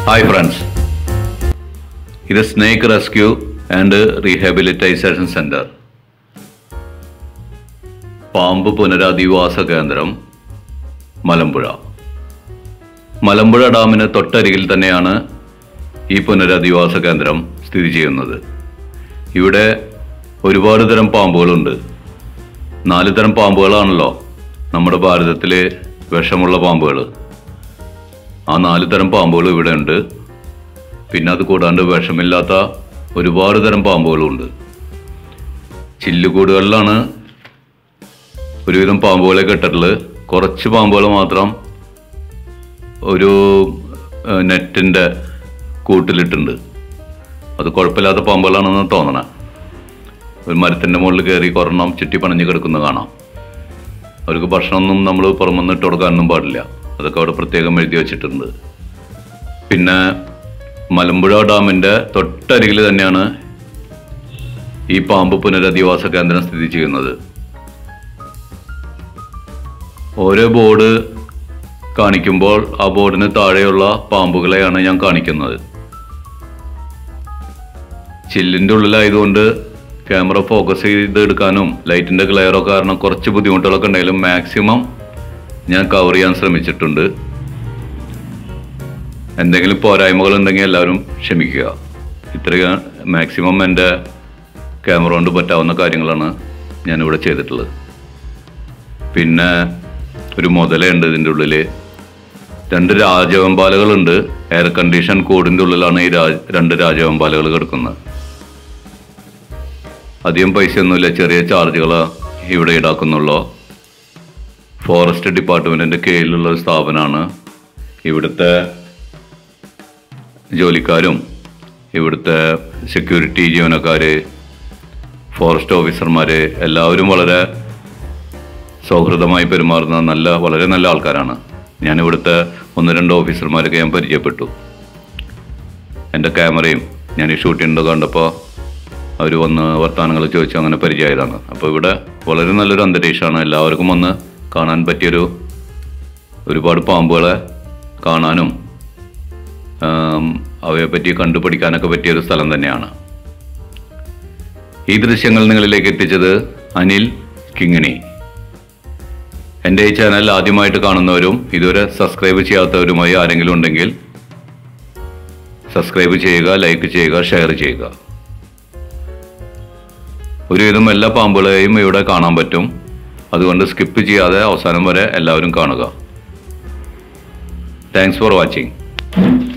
hi friends ഇത് snake rescue and rehabilitation centre പാമ്പ് പുനരധിവാസ കേന്ദ്രം മലമ്പുഴ മലമ്പുഴ ഡാമിന് തൊട്ടരികിൽ തന്നെയാണ് ഈ പുനരധിവാസ കേന്ദ്രം സ്ഥിതി ചെയ്യുന്നത് ഇവിടെ ഒരുപാട് തരം പാമ്പുകളുണ്ട് നാല് തരം പാമ്പുകളാണല്ലോ നമ്മുടെ ഭാരതത്തിലെ വിഷമുള്ള പാമ്പുകൾ ആ നാല് തരം പാമ്പുകൾ ഇവിടെ ഉണ്ട് പിന്നെ അത് കൂടാണ്ട് വിഷമില്ലാത്ത ഒരുപാട് തരം പാമ്പുകളുണ്ട് ചില്ലുകൂടുകളിലാണ് ഒരുവിധം പാമ്പുകളെ കെട്ടിട്ടുള്ളത് കുറച്ച് പാമ്പുകൾ മാത്രം ഒരു ഏഹ്, നെറ്റിൻ്റെ കൂട്ടിലിട്ടുണ്ട് അത് കുഴപ്പമില്ലാത്ത പാമ്പുകളാണെന്ന് തോന്നണേ ഒരു മരത്തിൻ്റെ മുകളിൽ കയറി കുറെണ്ണം ചുറ്റി പണിഞ്ഞ് കിടക്കുന്നത് കാണാം അവർക്ക് ഭക്ഷണമൊന്നും നമ്മൾ പുറമെന്ന് ഇട്ട് കൊടുക്കാനൊന്നും പാടില്ല അതൊക്കെ അവിടെ പ്രത്യേകം എഴുതി വെച്ചിട്ടുണ്ട് പിന്നെ മലമ്പുഴ ഡാമിൻ്റെ തൊട്ടരികിൽ തന്നെയാണ് ഈ പാമ്പ് പുനരധിവാസ കേന്ദ്രം സ്ഥിതി ചെയ്യുന്നത് ഓരോ ബോർഡ് കാണിക്കുമ്പോൾ ആ ബോർഡിന് താഴെയുള്ള പാമ്പുകളെയാണ് ഞാൻ കാണിക്കുന്നത് ചില്ലിൻ്റെ ഉള്ളിലായതുകൊണ്ട് ക്യാമറ ഫോക്കസ് ചെയ്ത് എടുക്കാനും ലൈറ്റിൻ്റെ ക്ലിയറോ കാരണം കുറച്ച് ബുദ്ധിമുട്ടുകളൊക്കെ ഉണ്ടെങ്കിലും മാക്സിമം ഞാൻ കവർ ചെയ്യാൻ ശ്രമിച്ചിട്ടുണ്ട് എന്തെങ്കിലും പോരായ്മകൾ ഉണ്ടെങ്കിൽ എല്ലാവരും ക്ഷമിക്കുക ഇത്രയും മാക്സിമം എൻ്റെ ക്യാമറ കൊണ്ട് പറ്റാവുന്ന കാര്യങ്ങളാണ് ഞാനിവിടെ ചെയ്തിട്ടുള്ളത് പിന്നെ ഒരു മുതലയുണ്ട് ഇതിൻ്റെ ഉള്ളിൽ രണ്ട് രാജവെമ്പാലകളുണ്ട് എയർ കണ്ടീഷൻ കോഡിൻ്റെ ഉള്ളിലാണ് ഈ രാജ രണ്ട് രാജവെമ്പാലകൾ കിടക്കുന്നത് അധികം പൈസയൊന്നുമില്ല ചെറിയ ചാർജുകൾ ഇവിടെ ഈടാക്കുന്നുള്ളൂ ഫോറസ്റ്റ് ഡിപ്പാർട്ട്മെൻറ്റിൻ്റെ കീഴിലുള്ള ഒരു സ്ഥാപനമാണ് ഇവിടുത്തെ ജോലിക്കാരും ഇവിടുത്തെ സെക്യൂരിറ്റി ജീവനക്കാർ ഫോറസ്റ്റ് ഓഫീസർമാർ എല്ലാവരും വളരെ സൗഹൃദമായി പെരുമാറുന്ന നല്ല വളരെ നല്ല ആൾക്കാരാണ് ഞാൻ ഇവിടുത്തെ ഒന്ന് രണ്ട് ഓഫീസർമാരൊക്കെ ഞാൻ പരിചയപ്പെട്ടു എൻ്റെ ക്യാമറയും ഞാൻ ഈ ഷൂട്ടിംഗ് കണ്ടപ്പോൾ അവർ വന്ന് വർത്തമാനങ്ങൾ ചോദിച്ചു അങ്ങനെ പരിചയമായതാണ് അപ്പോൾ ഇവിടെ വളരെ നല്ലൊരു അന്തരീക്ഷമാണ് എല്ലാവർക്കും വന്ന് കാണാൻ പറ്റിയൊരു ഒരുപാട് പാമ്പുകളെ കാണാനും ആം, അവയെപ്പറ്റി കണ്ടുപിടിക്കാനൊക്കെ പറ്റിയൊരു സ്ഥലം തന്നെയാണ് ഈ ദൃശ്യങ്ങൾ നിങ്ങളിലേക്ക് എത്തിച്ചത് അനിൽ കിങ്ങിണി എൻ്റെ ഈ ചാനൽ ആദ്യമായിട്ട് കാണുന്നവരും ഇതുവരെ സബ്സ്ക്രൈബ് ചെയ്യാത്തവരുമായി ആരെങ്കിലും ഉണ്ടെങ്കിൽ സബ്സ്ക്രൈബ് ചെയ്യുക ലൈക്ക് ചെയ്യുക ഷെയർ ചെയ്യുക ഒരുവിധം എല്ലാ പാമ്പുകളെയും ഇവിടെ കാണാൻ പറ്റും അതുകൊണ്ട് സ്കിപ്പ് ചെയ്യാതെ അവസാനം വരെ എല്ലാവരും കാണുക താങ്ക്സ് ഫോർ വാച്ചിങ്